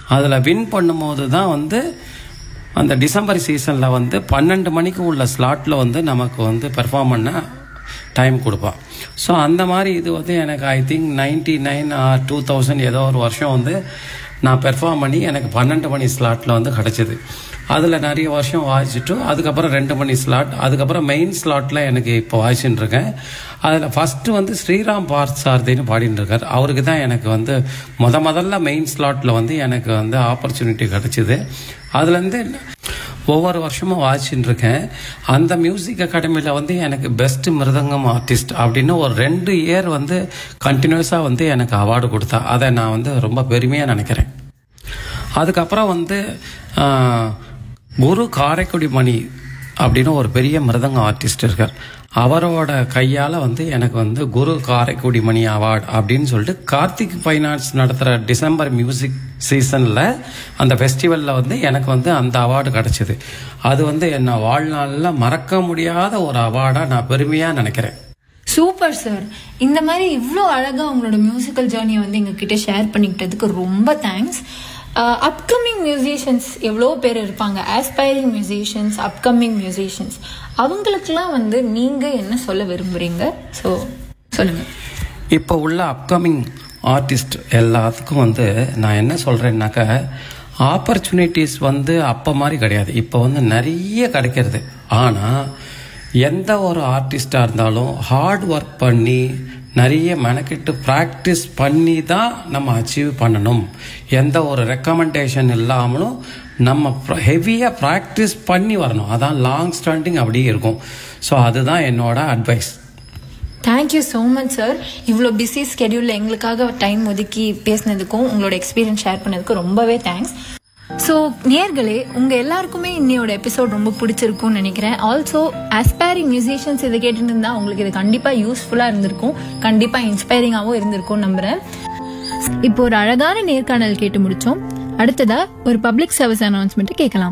அதில் வின் பண்ணும்போது தான் வந்து அந்த டிசம்பர் சீசனில் வந்து பன்னெண்டு மணிக்கு உள்ள ஸ்லாட்டில் வந்து நமக்கு வந்து பெர்ஃபார்ம் பண்ண டைம் கொடுப்பான் ஸோ அந்த மாதிரி இது வந்து எனக்கு I think ninety nine or two thousand ஏதோ ஒரு வருஷம் வந்து நான் பெர்ஃபார்ம் பண்ணி எனக்கு பன்னெண்டு மணி ஸ்லாட்டில் வந்து கிடச்சிது அதில் நிறைய வருஷம் வாசிச்சுட்டு அதுக்கப்புறம் ரெண்டு மணி ஸ்லாட் அதுக்கப்புறம் மெயின் ஸ்லாட்டில் எனக்கு இப்போ வாசிச்சுட்டு இருக்கேன் அதில் ஃபஸ்ட்டு வந்து ஸ்ரீராம் பார்த் சாரதின்னு பாடிட்டு இருக்கார் அவருக்கு தான் எனக்கு வந்து முத முதல்ல மெயின் ஸ்லாட்டில் வந்து எனக்கு வந்து ஆப்பர்ச்சுனிட்டி கிடச்சிது அதுலேருந்து ஒவ்வொரு வருஷமும் வாசிச்சுட்டு இருக்கேன் அந்த மியூசிக் அகாடமியில் வந்து எனக்கு பெஸ்ட் மிருதங்கம் ஆர்டிஸ்ட் அப்படின்னு ஒரு ரெண்டு இயர் வந்து கண்டினியூஸாக வந்து எனக்கு அவார்டு கொடுத்தா அதை நான் வந்து ரொம்ப பெருமையாக நினைக்கிறேன் அதுக்கப்புறம் வந்து ஆஹ், குரு காரைக்குடி மணி அப்படின்னு ஒரு பெரிய மிருதங்க ஆர்டிஸ்ட் இருக்கார் அவரோட கையால் வந்து எனக்கு வந்து குரு காரைக்குடி மணி அவார்டு அப்படின்னு சொல்லிட்டு கார்த்திக் ஃபைனான்ஸ் நடத்துகிற டிசம்பர் மியூசிக் சீசனில் அந்த ஃபெஸ்டிவலில் வந்து எனக்கு வந்து அந்த அவார்டு கிடச்சிது அது வந்து என்ன வாழ்நாளில் மறக்க முடியாத ஒரு அவார்டாக நான் பெருமையாக நினைக்கிறேன் சூப்பர் சார் இந்த மாதிரி இவ்வளோ அழகா உங்களோட மியூசிக்கல் ஜேர்னியை வந்து எங்ககிட்ட ஷேர் பண்ணிக்கிட்டதுக்கு ரொம்ப தேங்க்ஸ் அப்கமிங் மியூசிஷியன்ஸ் எவ்வளோ பேர் இருப்பாங்க ஆஸ்பைரிங் மியூசிஷியன்ஸ் அப்கமிங் மியூசிஷியன்ஸ் அவங்களுக்குலாம் வந்து நீங்கள் என்ன சொல்ல விரும்புறீங்க ஸோ சொல்லுங்க இப்போ உள்ள அப்கமிங் ஆர்டிஸ்ட் எல்லாத்துக்கும் வந்து நான் என்ன சொல்கிறேன்னாக்கா ஆப்பர்ச்சுனிட்டிஸ் வந்து அப்போ மாதிரி கிடையாது இப்போ வந்து நிறைய கிடைக்கிறது ஆனால் எந்த ஒரு ஆர்டிஸ்டாக இருந்தாலும் ஹார்ட் ஒர்க் பண்ணி நிறைய மெனக்கிட்டு ப்ராக்டிஸ் பண்ணி தான் நம்ம அச்சீவ் பண்ணணும் எந்த ஒரு ரெக்கமெண்டேஷன் இல்லாமலும் நம்ம ஹெவியாக ப்ராக்டிஸ் பண்ணி வரணும் அதான் லாங் ஸ்டாண்டிங் அப்படியே இருக்கும் ஸோ அதுதான் என்னோட advice thank you so much sir இவ்வளோ பிஸி ஸ்கெடியூலில் எங்களுக்காக டைம் ஒதுக்கி பேசினதுக்கும் உங்களோட எக்ஸ்பீரியன்ஸ் ஷேர் பண்ணதுக்கும் ரொம்பவே தேங்க்ஸ் ஸோ நேர்களே உங்கள் எல்லாருக்குமே இன்னையோட எபிசோட் ரொம்ப பிடிச்சிருக்கும்னு நினைக்கிறேன் ஆல்சோ ஆஸ்பைரிங் மியூசிஷியன்ஸ் இதை கேட்டுட்டு இருந்தா உங்களுக்கு இது கண்டிப்பாக யூஸ்ஃபுல்லாக இருந்திருக்கும் கண்டிப்பாக இன்ஸ்பைரிங்காகவும் இருந்திருக்கும் நம்புகிறேன் இப்போ ஒரு அழகான நேர்காணல் கேட்டு முடிச்சோம் அடுத்ததா ஒரு பப்ளிக் சர்வீஸ் அனௌன்ஸ்மெண்ட் கேட்கலாம்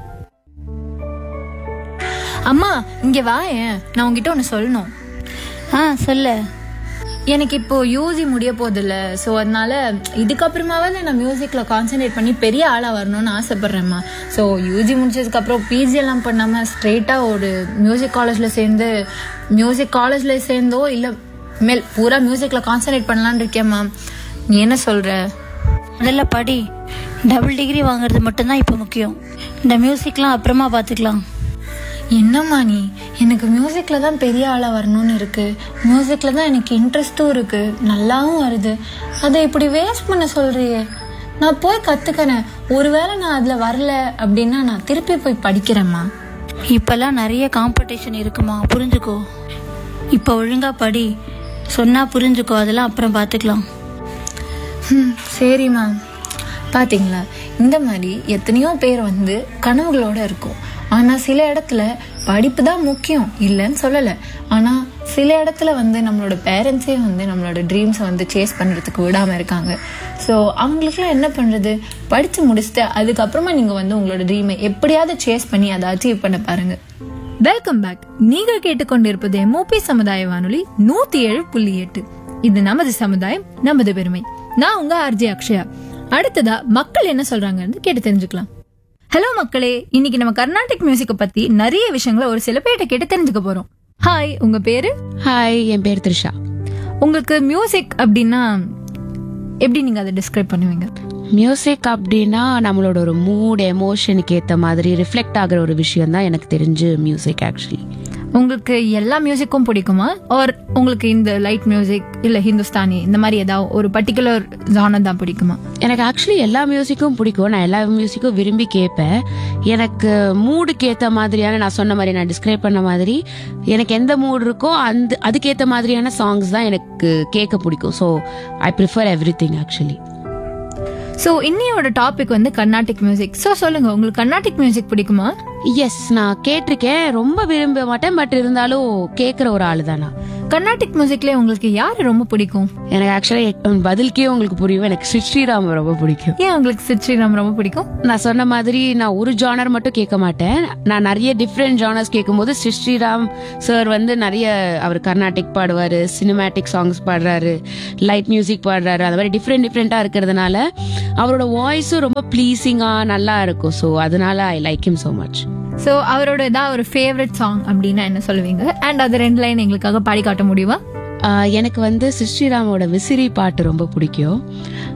அம்மா இங்க வா நான் உங்ககிட்ட ஒன்று சொல்லணும் ஆ சொல்லு எனக்கு இப்போ யூஜி முடிய போதில்ல ஸோ அதனால இதுக்கப்புறமாவது நான் மியூசிக்கில் கான்சென்ட்ரேட் பண்ணி பெரிய ஆளாக வரணும்னு ஆசைப்பட்றேம்மா ஸோ யூஜி முடிச்சதுக்கப்புறம் பிஜி எல்லாம் பண்ணாமல் ஸ்ட்ரெயிட்டாக ஒரு மியூசிக் காலேஜில் சேர்ந்து மியூசிக் காலேஜில் சேர்ந்தோ இல்லை மேல் பூரா மியூசிக்கில் கான்சென்ட்ரேட் பண்ணலான்னு இருக்கேம்மா நீ என்ன சொல்கிற முதல்ல படி டபுள் டிகிரி வாங்குறது மட்டும்தான் இப்போ முக்கியம் இந்த மியூசிக்லாம் அப்புறமா பார்த்துக்கலாம் என்னம்மா நீ எனக்கு மியூசிக்கில் தான் பெரிய ஆளாக வரணும்னு இருக்கு மியூசிக்கில் தான் எனக்கு இன்ட்ரெஸ்ட்டும் இருக்கு நல்லாவும் வருது அதை இப்படி வேஸ்ட் பண்ண சொல்றியே நான் போய் கற்றுக்கிறேன் ஒருவேளை நான் அதில் வரல அப்படின்னா நான் திருப்பி போய் படிக்கிறேம்மா இப்போல்லாம் நிறைய காம்படிஷன் இருக்குமா புரிஞ்சுக்கோ இப்போ ஒழுங்கா படி சொன்னா புரிஞ்சுக்கோ அதெல்லாம் அப்புறம் பார்த்துக்கலாம் ம் சரிம்மா பாத்தீங்களா இந்த மாதிரி எத்தனையோ பேர் வந்து கனவுகளோட இருக்கும் ஆனால் சில இடத்துல படிப்பு தான் முக்கியம் இல்லைன்னு சொல்லலை ஆனால் சில இடத்துல வந்து நம்மளோட பேரண்ட்ஸே வந்து நம்மளோட ட்ரீம்ஸை வந்து சேஸ் பண்ணுறதுக்கு விடாமல் இருக்காங்க ஸோ அவங்களுக்குலாம் என்ன பண்ணுறது படித்து முடிச்சுட்டு அதுக்கப்புறமா நீங்கள் வந்து உங்களோட ட்ரீமை எப்படியாவது சேஸ் பண்ணி அதை அச்சீவ் பண்ண பாருங்கள் வெல்கம் பேக் நீங்கள் கேட்டுக்கொண்டிருப்பது எம்ஓபி சமுதாய வானொலி நூத்தி ஏழு புள்ளி எட்டு இது நமது சமுதாயம் நமது பெருமை நான் உங்க ஆர்ஜே அக்ஷயா அடுத்ததா மக்கள் என்ன சொல்றாங்கன்னு கேட்டு தெரிஞ்சுக்கலாம் ஹலோ மக்களே இன்னைக்கு நம்ம கர்நாடிக் மியூசிக்கை பத்தி நிறைய விஷயங்களை ஒரு சில பேர்ட்ட கேட்டு தெரிஞ்சுக்க போறோம் ஹாய் உங்க பேரு ஹாய் என் பேர் த்ரிஷா உங்களுக்கு மியூசிக் அப்படின்னா எப்படி நீங்க அதை டிஸ்கிரைப் பண்ணுவீங்க மியூசிக் அப்படின்னா நம்மளோட ஒரு மூட் எமோஷனுக்கு ஏற்ற மாதிரி ரிஃப்ளெக்ட் ஆகிற ஒரு விஷயம் தான் எனக்கு தெரிஞ்சு மியூசிக் ஆக்சுவலி உங்களுக்கு எல்லா மியூசிக்கும் பிடிக்குமா ஆர் உங்களுக்கு இந்த லைட் மியூசிக் இல்ல ஹிந்துஸ்தானி இந்த மாதிரி ஏதாவது ஒரு பர்டிகுலர் ஜானர் தான் பிடிக்குமா எனக்கு ஆக்சுவலி எல்லா மியூசிக்கும் பிடிக்கும் நான் எல்லா மியூசிக்கும் விரும்பி கேட்பேன் எனக்கு மூடுக்கு ஏற்ற மாதிரியான நான் சொன்ன மாதிரி நான் டிஸ்கிரைப் பண்ண மாதிரி எனக்கு எந்த மூட் இருக்கோ அந்த அதுக்கேற்ற மாதிரியான சாங்ஸ் தான் எனக்கு கேட்க பிடிக்கும் so I prefer everything actually so இன்னையோட டாபிக் வந்து கர்நாடிக் மியூசிக் ஸோ சொல்லுங்க உங்களுக்கு கர்நாடிக் மியூசிக் பிடிக்குமா எஸ் நான் கேட்டிருக்கேன் ரொம்ப விரும்ப மாட்டேன் பட் இருந்தாலும் கேட்குற ஒரு ஆள் தான் நான் கர்நாடிக் மியூசிக்ல உங்களுக்கு யாரு ரொம்ப பிடிக்கும் எனக்கு ஆக்சுவலாக பதிலுக்கே உங்களுக்கு புரியும் எனக்கு ஸ்ரீ ஸ்ரீராம் ரொம்ப பிடிக்கும் ஏன் உங்களுக்கு சித் ஸ்ரீராம் ரொம்ப பிடிக்கும் நான் சொன்ன மாதிரி நான் ஒரு ஜானர் மட்டும் கேட்க மாட்டேன் நான் நிறைய டிஃப்ரெண்ட் ஜானர்ஸ் கேட்கும்போது ஸ்ரீ ஸ்ரீராம் சார் வந்து நிறைய அவர் கர்நாடிக் பாடுவார் சினிமேட்டிக் சாங்ஸ் பாடுறாரு லைட் மியூசிக் பாடுறாரு அந்த மாதிரி டிஃப்ரெண்ட் டிஃப்ரெண்ட்டாக இருக்கிறதுனால அவரோட வாய்ஸும் ரொம்ப ப்ளீஸிங்காக நல்லா இருக்கும் ஸோ அதனால I like him so much so அவரோட ஏதாவது ஒரு ஃபேவரட் சாங் அப்படின்னா என்ன சொல்லுவீங்க அண்ட் அது ரெண்டு லைன் எங்களுக்காக பாடி காட்ட முடியுமா ஆஹ் எனக்கு வந்து ஸ்ரீராமோட விசிறி பாட்டு ரொம்ப பிடிக்கும்